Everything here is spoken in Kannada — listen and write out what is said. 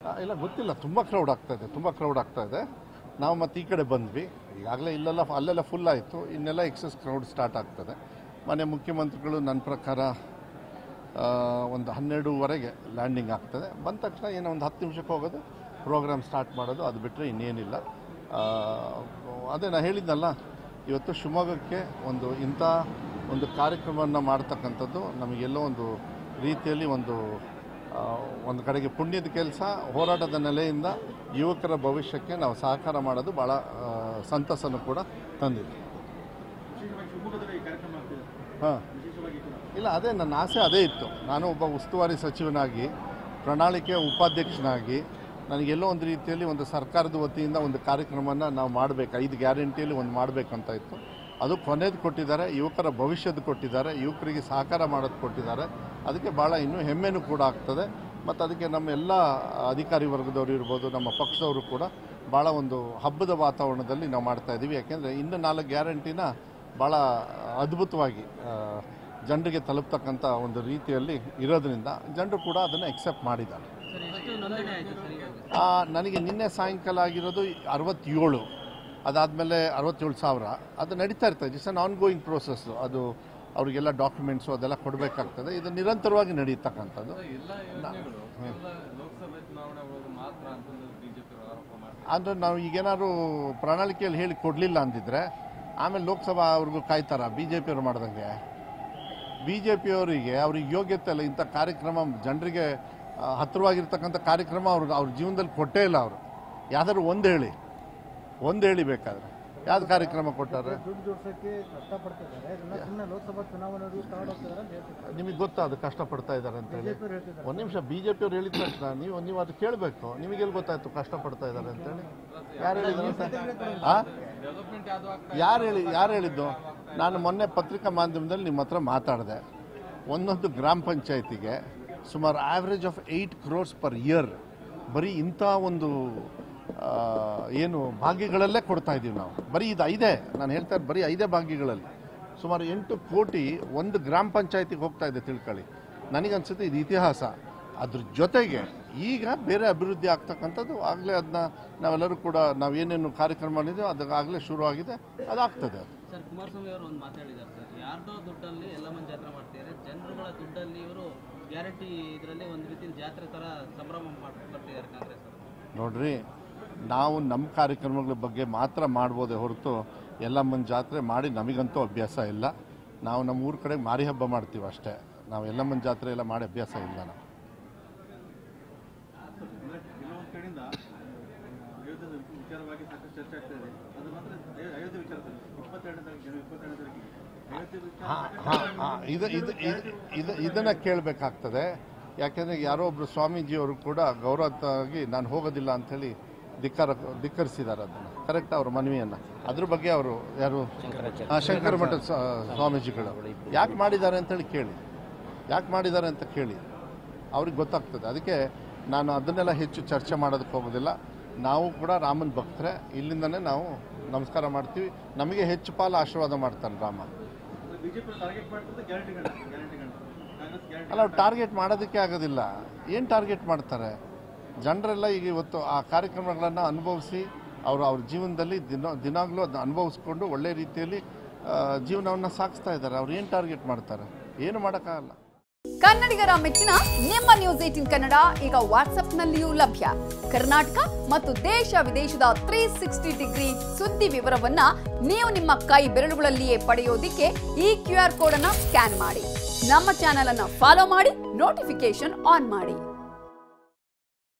ಆ, ಇಲ್ಲ ಗೊತ್ತಿಲ್ಲ ತುಂಬ ಕ್ರೌಡ್ ಆಗ್ತಾ ಇದೆ ತುಂಬ ಕ್ರೌಡ್ ಆಗ್ತಾ ಇದೆ ನಾವು ಮತ್ತೆ ಈ ಕಡೆ ಬಂದ್ವಿ ಈಗಾಗಲೇ ಇಲ್ಲೆಲ್ಲ ಅಲ್ಲೆಲ್ಲ ಫುಲ್ ಆಯಿತು ಇನ್ನೆಲ್ಲ ಎಕ್ಸಸ್ ಕ್ರೌಡ್ ಸ್ಟಾರ್ಟ್ ಆಗ್ತದೆ ಮನೆ ಮುಖ್ಯಮಂತ್ರಿಗಳು ನನ್ನ ಪ್ರಕಾರ ಆ, ಒಂದು ಹನ್ನೆರಡೂವರೆಗೆ ಲ್ಯಾಂಡಿಂಗ್ ಆಗ್ತದೆ ಬಂದ ತಕ್ಷಣ ಏನೋ ಒಂದು ಹತ್ತು ನಿಮಿಷಕ್ಕೆ ಹೋಗೋದು ಪ್ರೋಗ್ರಾಮ್ ಸ್ಟಾರ್ಟ್ ಮಾಡೋದು ಅದು ಬಿಟ್ಟರೆ ಇನ್ನೇನಿಲ್ಲ ಆ, ಅದೇ ನಾನು ಹೇಳಿದ್ನಲ್ಲ ಇವತ್ತು ಶಿವಮೊಗ್ಗಕ್ಕೆ ಒಂದು ಇಂಥ ಒಂದು ಕಾರ್ಯಕ್ರಮವನ್ನು ಮಾಡ್ತಕ್ಕಂಥದ್ದು ನಮಗೆಲ್ಲೋ ಒಂದು ರೀತಿಯಲ್ಲಿ ಒಂದು ಆ, ಒಂದು ಕಡೆಗೆ ಪುಣ್ಯದ ಕೆಲಸ ಹೋರಾಟದ ನೆಲೆಯಿಂದ ಯುವಕರ ಭವಿಷ್ಯಕ್ಕೆ ನಾವು ಸಹಕಾರ ಮಾಡೋದು ಭಾಳ ಆ, ಸಂತಸನ್ನು ಕೂಡ ತಂದಿದೆ ವಿಶೇಷವಾಗಿ ಶಿವಮೊಗ್ಗದಲ್ಲಿ ಈ ಕಾರ್ಯಕ್ರಮ ಆಗ್ತಿದೆ ಹಾಂ ವಿಶೇಷವಾಗಿ ಕೂಡ ಇಲ್ಲ ಅದೇ ನನ್ನ ಆಸೆ ಅದೇ ಇತ್ತು ನಾನು ಒಬ್ಬ ಉಸ್ತುವಾರಿ ಸಚಿವನಾಗಿ ಪ್ರಣಾಳಿಕೆಯ ಉಪಾಧ್ಯಕ್ಷನಾಗಿ ನನಗೆಲ್ಲೋ ಒಂದು ರೀತಿಯಲ್ಲಿ ಒಂದು ಸರ್ಕಾರದ ವತಿಯಿಂದ ಒಂದು ಕಾರ್ಯಕ್ರಮನ ನಾವು ಮಾಡಬೇಕು ಐದು ಗ್ಯಾರಂಟಿಯಲ್ಲಿ ಒಂದು ಮಾಡಬೇಕಂತ ಇತ್ತು ಅದು ಕೊನೆದು ಕೊಟ್ಟಿದ್ದಾರೆ ಯುವಕರ ಭವಿಷ್ಯದ ಕೊಟ್ಟಿದ್ದಾರೆ ಯುವಕರಿಗೆ ಸಹಕಾರ ಮಾಡೋದು ಕೊಟ್ಟಿದ್ದಾರೆ ಅದಕ್ಕೆ ಭಾಳ ಇನ್ನೂ ಹೆಮ್ಮೆನೂ ಕೂಡ ಆಗ್ತದೆ ಮತ್ತು ಅದಕ್ಕೆ ನಮ್ಮ ಎಲ್ಲ ಅಧಿಕಾರಿ ವರ್ಗದವರು ಇರ್ಬೋದು ನಮ್ಮ ಪಕ್ಷದವರು ಕೂಡ ಭಾಳ ಒಂದು ಹಬ್ಬದ ವಾತಾವರಣದಲ್ಲಿ ನಾವು ಮಾಡ್ತಾ ಇದ್ದೀವಿ ಯಾಕೆಂದರೆ ಇನ್ನು ನಾಲ್ಕು ಗ್ಯಾರಂಟಿನ ಭಾಳ ಅದ್ಭುತವಾಗಿ ಆ, ಜನರಿಗೆ ತಲುಪ್ತಕ್ಕಂಥ ಒಂದು ರೀತಿಯಲ್ಲಿ ಇರೋದ್ರಿಂದ ಜನರು ಕೂಡ ಅದನ್ನು ಎಕ್ಸೆಪ್ಟ್ ಮಾಡಿದ್ದಾರೆ ಸರ್ ಎಷ್ಟು ನೋಂದಣಿ ಆಯಿತು ಸರ್ ಇವಾಗ ಆ, ನನಗೆ ನಿನ್ನೆ ಸಾಯಂಕಾಲ ಆಗಿರೋದು ಅರವತ್ತೇಳು ಅದಾದಮೇಲೆ ಅರವತ್ತೇಳು ಸಾವಿರ ಅದು ನಡೀತಾ ಇರ್ತದೆ it's an ongoing process ಅದು ಅವರಿಗೆಲ್ಲ ಡಾಕ್ಯುಮೆಂಟ್ಸು ಅದೆಲ್ಲ ಕೊಡಬೇಕಾಗ್ತದೆ ಇದು ನಿರಂತರವಾಗಿ ನಡೀತಕ್ಕಂಥದ್ದು ಎಲ್ಲ ಯೋಜನೆಗಳು ಎಲ್ಲ ಲೋಕಸಭೆ ಚುನಾವಣೆ ಒಳಗೆ ಮಾತ್ರ ಅಂತಂದು ಬಿಜೆಪಿ ಆರೋಪ ಮಾಡ್ತಾರೆ ಅಂದರೆ ನಾವು ಈಗೇನಾದ್ರು ಪ್ರಣಾಳಿಕೆಯಲ್ಲಿ ಹೇಳಿ ಕೊಡಲಿಲ್ಲ ಅಂದಿದ್ರೆ ಆಮೇಲೆ ಲೋಕಸಭಾ ಅವ್ರಿಗೂ ಕಾಯ್ತಾರ ಬಿ ಜೆ ಪಿಯವ್ರು ಮಾಡ್ದಂಗೆ ಬಿ ಜೆ ಪಿಯವರಿಗೆ ಅವ್ರಿಗೆ ಯೋಗ್ಯತೆ ಇಲ್ಲ ಇಂಥ ಕಾರ್ಯಕ್ರಮ ಜನರಿಗೆ ಆ, ಹತ್ತಿರವಾಗಿರ್ತಕ್ಕಂಥ ಕಾರ್ಯಕ್ರಮ ಅವ್ರಿಗೆ ಅವ್ರ ಜೀವನದಲ್ಲಿ ಕೊಟ್ಟೇ ಇಲ್ಲ ಅವರು ಯಾವ್ದಾದ್ರು ಒಂದು ಹೇಳಿ ಒಂದು ಹೇಳಿ ಬೇಕಾದ್ರೆ ಯಾವ್ದು ಕಾರ್ಯಕ್ರಮ ಕೊಟ್ಟಾರೆ ದುಡ್ಡು ಜೋಡಿಸೋಕ್ಕೆ ಕಷ್ಟಪಡ್ತಿದ್ದಾರೆ ಇದನ್ನ ಸುಮ್ಮನೆ ಲೋಕಸಭಾ ಚುನಾವಣೆವರೆಗೂ ತಗೊಂಡು ಹೋಗ್ತಿದ್ದಾರೆ ಅಂತ ಹೇಳ್ತಿದ್ದಾರೆ ನಿಮಗೆ ಗೊತ್ತಾ ಅದು ಕಷ್ಟಪಡ್ತಾ ಇದ್ದಾರೆ ಅಂತೇಳಿ ಬಿಜೆಪಿಯವರು ಹೇಳ್ತಿದ್ದಾರೆ ಒಂದು ನಿಮಿಷ ಬಿ ಜೆ ಪಿಯವ್ರು ಹೇಳಿದ ತಕ್ಷಣ ನೀವು ನೀವು ಅದು ಕೇಳಬೇಕು ನಿಮಗೆಲ್ಲಿ ಗೊತ್ತಾಯ್ತು ಕಷ್ಟಪಡ್ತಾ ಇದ್ದಾರೆ ಅಂತೇಳಿ ಯಾರು ಹೇಳಿದ್ರು ಅಂತ ಆ ಡೆವಲಪ್ಮೆಂಟ್ ಯಾವ್ದು ಆಗ್ತಾ ಯಾರು ಹೇಳಿ ಯಾರು ಹೇಳಿದ್ದು ನಾನು ಮೊನ್ನೆ ಪತ್ರಿಕಾ ಮಾಧ್ಯಮದಲ್ಲಿ ನಿಮ್ಮ ಹತ್ರ ಮಾತಾಡಿದೆ ಒಂದೊಂದು ಗ್ರಾಮ ಪಂಚಾಯತಿಗೆ ಸುಮಾರು average of eight crores per year ಬರೀ ಇಂಥ ಒಂದು ಆ, ಏನು ಭಾಗ್ಯಗಳಲ್ಲೇ ಕೊಡ್ತಾ ಇದ್ದೀವಿ ನಾವು ಬರೀ ಇದು ಐದೇ ನಾನು ಹೇಳ್ತಾ ಇರೋದು ಬರೀ ಐದೇ ಭಾಗ್ಯಗಳಲ್ಲಿ ಸುಮಾರು ಎಂಟು ಕೋಟಿ ಒಂದು ಗ್ರಾಮ ಪಂಚಾಯತಿಗೆ ಹೋಗ್ತಾ ಇದೆ ತಿಳ್ಕೊಳ್ಳಿ ನನಗನ್ಸುತ್ತೆ ಇದು ಇತಿಹಾಸ ಅದ್ರ ಜೊತೆಗೆ ಈಗ ಬೇರೆ ಅಭಿವೃದ್ಧಿ ಆಗ್ತಕ್ಕಂಥದ್ದು ಆಗಲೇ ಅದನ್ನ ನಾವೆಲ್ಲರೂ ಕೂಡ ನಾವೇನೇನು ಕಾರ್ಯಕ್ರಮ ಮಾಡಿದ್ದೀವಿ ಅದಕ್ಕಾಗಲೇ ಶುರುವಾಗಿದೆ ಅದಾಗ್ತದೆ ಅದು ಸರ್ ಕುಮಾರಸ್ವಾಮಿ ಅವರು ಒಂದು ಮಾತಾಡಿದ್ದಾರೆ ಸರ್ ಯಾರ್ದೋ ದುಡ್ಡಲ್ಲಿ ಎಲ್ಲಮ್ಮನ ಜಾತ್ರೆ ಮಾಡ್ತಿದ್ದಾರೆ ಜನರುಗಳ ದುಡ್ಡಲ್ಲಿ ಇವರು ಗ್ಯಾರಂಟಿ ಇದರಲ್ಲಿ ಒಂದು ರೀತಿ ಜಾತ್ರೆ ಥರ ಸಂಭ್ರಮ ಮಾಡ್ತಿದ್ದಾರೆ ಕಾಂಗ್ರೆಸ್ ಅವರು ನೋಡ್ರಿ ನಾವು ನಮ್ಮ ಕಾರ್ಯಕ್ರಮಗಳ ಬಗ್ಗೆ ಮಾತ್ರ ಮಾಡ್ಬೋದೇ ಹೊರತು ಎಲ್ಲಮ್ಮನ ಜಾತ್ರೆ ಮಾಡಿ ನಮಗಂತೂ ಅಭ್ಯಾಸ ಇಲ್ಲ ನಾವು ನಮ್ಮ ಊರ ಕಡೆ ಮಾರಿ ಹಬ್ಬ ಮಾಡ್ತೀವಿ ಅಷ್ಟೇ ನಾವು ಎಲ್ಲಮ್ಮನ ಜಾತ್ರೆ ಎಲ್ಲ ಮಾಡಿ ಅಭ್ಯಾಸ ಇಲ್ಲ ನಾವು ಕೆಲವೊಂದು ಕಡೆಯಿಂದ ಅಯೋಧ್ಯೆ ವಿಚಾರವಾಗಿ ಸಾಕಷ್ಟು ಚರ್ಚೆ ಆಗ್ತಾ ಇದೆ ಅದು ಮಾತ್ರ ಅಯೋ- ಅಯೋಧ್ಯೆ ವಿಚಾರದಲ್ಲಿ ಇಪ್ಪತ್ತೆರಡನೇ ತಾರೀಕು ಜನ ಇಪ್ಪತ್ತೆರಡನೇ ತಾರೀಕಿಗೆ ಅಯೋಧ್ಯೆ ವಿಚಾರ ಹಾ, ಹಾ, ಹಾ, ಇದು ಇದು ಇದು ಇದು ಇದನ್ನು ಕೇಳಬೇಕಾಗ್ತದೆ ಯಾಕೆಂದರೆ ಯಾರೋ ಒಬ್ಬರು ಸ್ವಾಮೀಜಿಯವರು ಕೂಡ ಗೌರವವಾಗಿ ನಾನು ಹೋಗೋದಿಲ್ಲ ಅಂಥೇಳಿ ಧಿಕ್ಕಾರ ಧಿಕ್ಕರಿಸಿದ್ದಾರೆ ಅದನ್ನು ಕರೆಕ್ಟ್ ಅವ್ರ ಮನವಿಯನ್ನು ಅದ್ರ ಬಗ್ಗೆ ಅವರು ಯಾರು ಹಾ, ಶಂಕರ ಮಠದ ಸ್ವಾ- ಸ್ವಾಮೀಜಿಗಳು ಯಾಕೆ ಮಾಡಿದ್ದಾರೆ ಅಂತೇಳಿ ಕೇಳಿ ಯಾಕೆ ಮಾಡಿದ್ದಾರೆ ಅಂತ ಕೇಳಿ ಅವ್ರಿಗೆ ಗೊತ್ತಾಗ್ತದೆ ಅದಕ್ಕೆ ನಾನು ಅದನ್ನೆಲ್ಲ ಹೆಚ್ಚು ಚರ್ಚೆ ಮಾಡೋದಕ್ಕೆ ಹೋಗೋದಿಲ್ಲ ನಾವು ಕೂಡ ರಾಮನ ಭಕ್ತರೆ ಇಲ್ಲಿಂದನೇ ನಾವು ನಮಸ್ಕಾರ ಮಾಡ್ತೀವಿ ನಮಗೆ ಹೆಚ್ಚು ಪಾಲು ಆಶೀರ್ವಾದ ಮಾಡ್ತಾನೆ ರಾಮ ಬಿಜೆಪಿ ಟಾರ್ಗೆಟ್ ಮಾಡ್ತಿರೋದು ಗ್ಯಾರಂಟಿಗಳು ಗ್ಯಾರಂಟಿಗಳು ಕಾಂಗ್ರೆಸ್ ಗ್ಯಾರಂಟಿ ಅಲ್ಲ ಅವ್ರು ಟಾರ್ಗೆಟ್ ಮಾಡೋದಕ್ಕೆ ಆಗೋದಿಲ್ಲ ಏನು ಟಾರ್ಗೆಟ್ ಮಾಡ್ತಾರೆ ಜನರೆಲ್ಲ ಈಗ ಇವತ್ತು ಆ ಕಾರ್ಯಕ್ರಮಗಳನ್ನು ಅನುಭವಿಸಿ ಅವರು ಅವ್ರ ಜೀವನದಲ್ಲಿ ದಿನ ದಿನಾಗಲೂ ಅದನ್ನ ಅನುಭವಿಸ್ಕೊಂಡು ಒಳ್ಳೆ ರೀತಿಯಲ್ಲಿ ಜೀವನವನ್ನು ಸಾಗಿಸ್ತಾ ಇದ್ದಾರೆ ಅವ್ರು ಏನು ಟಾರ್ಗೆಟ್ ಮಾಡ್ತಾರೆ ಏನು ಮಾಡೋಕ್ಕಾಗಲ್ಲ ಕನ್ನಡಿಗರ ಮೆಚ್ಚಿನ ನಿಮ್ಮ ನ್ಯೂಸ್ ಏಟಿನ್ ಕನ್ನಡ ಈಗ ವಾಟ್ಸ್ಆಪ್ನಲ್ಲಿಯೂ ಲಭ್ಯ ಕರ್ನಾಟಕ ಮತ್ತು ದೇಶ ವಿದೇಶದ ತ್ರೀ ಸಿಕ್ಸ್ಟಿ ಡಿಗ್ರಿ ಸುದ್ದಿ ವಿವರವನ್ನ ನೀವು ನಿಮ್ಮ ಕೈ ಬೆರಳುಗಳಲ್ಲಿಯೇ ಪಡೆಯೋದಿಕ್ಕೆ ಈ ಕ್ಯೂ ಆರ್ ಕೋಡ್ ಅನ್ನ ಸ್ಕ್ಯಾನ್ ಮಾಡಿ ನಮ್ಮ ಚಾನೆಲ್ ಅನ್ನ ಫಾಲೋ ಮಾಡಿ ನೋಟಿಫಿಕೇಶನ್ ಆನ್ ಮಾಡಿ